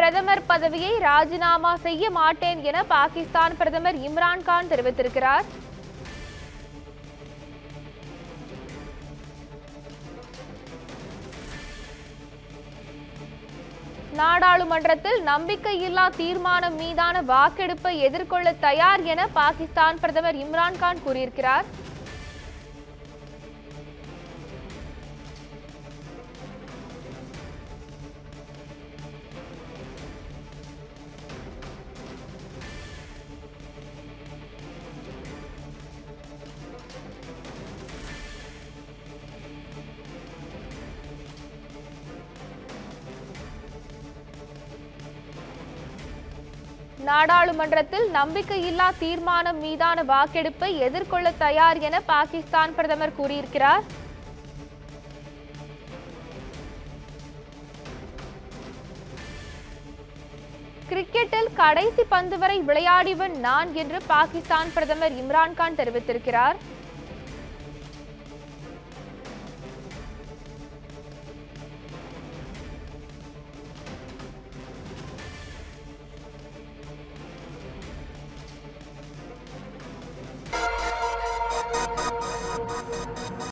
பிரதமர் பதவியை ராஜினாமா செய்ய மாட்டேன் என பாகிஸ்தான் பிரதமர் இம்ரான்கான் தெரிவித்திருக்கிறார் நாடாளுமன்றத்தில் நம்பிக்கையில்லா தீர்மானம் மீதான வாக்கெடுப்பை எதிர்கொள்ள தயார் என பாகிஸ்தான் பிரதமர் இம்ரான்கான் கூறியிருக்கிறார் நாடாளுமன்றத்தில் நம்பிக்கையில்லா தீர்மானம் மீதான வாக்கெடுப்பை எதிர்கொள்ள தயார் என பாகிஸ்தான் பிரதமர் கூறியிருக்கிறார் கிரிக்கெட்டில் கடைசி பந்து வரை விளையாடியவன் நான் என்று பாகிஸ்தான் பிரதமர் இம்ரான்கான் தெரிவித்திருக்கிறார்